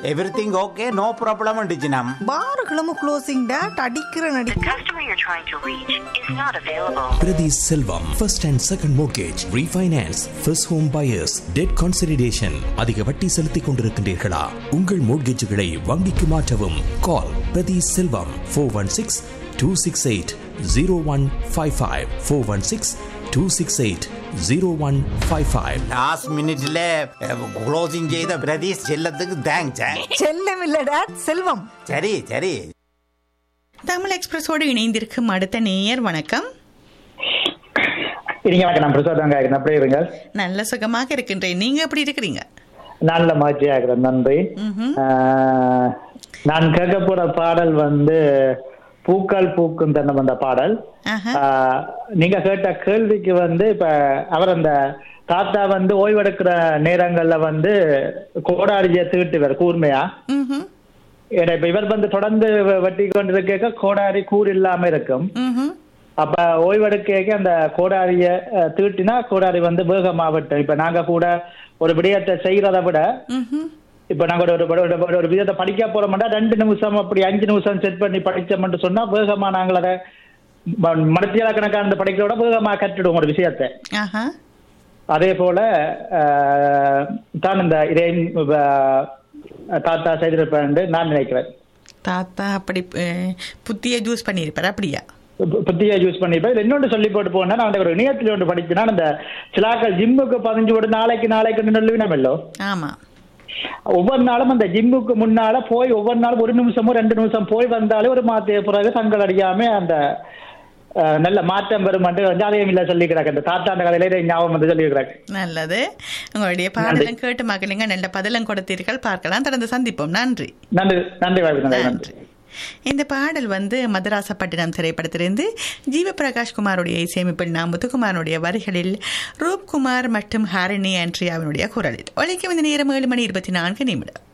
Everything okay no problem டிச்சினம் பாருகளும் closing date அடிக்கிற நடி The customer you're trying to reach is not available. Priti Selvam, first and second mortgage, refinance, first home buyers, debt consolidation. அதிக வட்டி செலுத்திக் கொண்டிருக்கின்றீர்களா உங்கள் மோட்கேஜுகளை வங்கிக்கு மாற்றவும் கால் பிரதி Selvam four one six two six eight zero one five five four one six two six eight zero one five five last மினிட்ல closing செய்த பிரதீஷ் செல்லத்துக்கு தேங்க்ஸ் செல்லம் இல்ல டேட் செல்வம் சரி சரி தமிழ் எக்ஸ்பிரஸோடு இணைந்திருக்கும் அடுத்த நேயர் வணக்கம் இருங்க வணக்கம் நான் பிரசாத் இருக்கிறேன் அப்படியே இருங்க நல்ல சுகமாக இருக்கின்றேன் நீங்க எப்படி இருக்கிறீங்க நல்ல மகிழ்ச்சியா இருக்கிறேன் நன்றி ஆஹ், நான் கேட்க போற பாடல் வந்து பூக்கள் பூக்கும் தன்னம் அந்த பாடல் ஆஹா. ஆஹ், நீங்க கேட்ட கேள்விக்கு வந்து இப்ப அவர் அந்த தாத்தா வந்து ஓய்வெடுக்கிற நேரங்கள்ல வந்து கோடாரியை தீட்டுவர் கூர்மையா ம்ஹும். ஏன்னா இப்ப இவர் வந்து தொடர்ந்து வெ- வெட்டி கொண்டிருக்க கோடாரி கூர் இல்லாம இருக்கும் ம்ஹும். அப்ப ஓய்வெடுக்க அந்த கோடாரிய அஹ், தீட்டினா கோடாரி வந்து வேகமா வெட்டும் இப்ப நாங்க கூட ஒரு விடயத்தை செய்யறதை விட ம்ஹும். இப்ப நாங்க ஒரு ஒரு- ஒரு ஒரு- ஒரு விதத்தை படிக்க போறோம்னா ரெண்டு நிமிஷம் அப்படி அஞ்சு நிமிஷம் செட் பண்ணி படிச்சோம்னு சொன்னா வேகமா நாங்கள் அதை மனத்தியால கணக்கான படிக்கிறத விட வேகமா கற்றுடுவோம் ஒரு விஷயத்தை ஆஹா. அதே போல அஹ், தான் இந்த இதை அஹ், தாத்தா செய்திருப்பேன் நான் நினைக்கிறேன் தாத்தா அப்படி அஹ், புத்திய ஜூஸ் பண்ணியிருப்பார் அப்படியா பு- புத்தியா யூஸ் பண்ணிப்பேன் இதுல இன்னொன்று சொல்லி போட்டு போனா நான் ஒரு இணையத்தில் ஒன்று படிச்சேன்னா அந்த சிலாக்கள் ஜிம்முக்கு பதினஞ்சு போட்டு நாளைக்கு நாளைக்கு நல்லவினமல்லோ ஆமா ஒவ்வொரு நாளும் அந்த ஜிம்முக்கு முன்னால போய் ஒவ்வொரு நாளும் ஒரு நிமிஷமோ ரெண்டு நிமிஷம் போய் வந்தாலே ஒரு மாத்திய பிறகு தங்கள் அறியாம அந்த அஹ், நல்ல மாற்றம் வரும் என்று வந்து அதையும் இல்ல சொல்லி கிடக்கு அந்த தாத்தாண்ட கதையில இதை ஞாபகம் வந்து சொல்லி கிடக்கு நல்லது உங்களுடைய பாடலும் கேட்டு மகளிங்க நல்ல பதிலும் கொடுத்தீர்கள் பார்க்கலாம் தொடர்ந்து சந்திப்போம் நன்றி நன்றி நன்றி வாய்ப்பு நன்றி நன்றி இந்த பாடல் வந்து மதராசப்பட்டினம் திரைப்படத்திலிருந்து ஜீவபிரகாஷ் குமாருடைய இசையமைப்பில் நாம் முத்துக்குமாரனுடைய வரிகளில் ரூப்குமார் மற்றும் ஹாரிணி ஆண்ட்ரியாவினுடைய குரலில் ஒழிக்கும் இந்த நேரம் ஏழு மணி இருபத்தி நான்கு நிமிடம்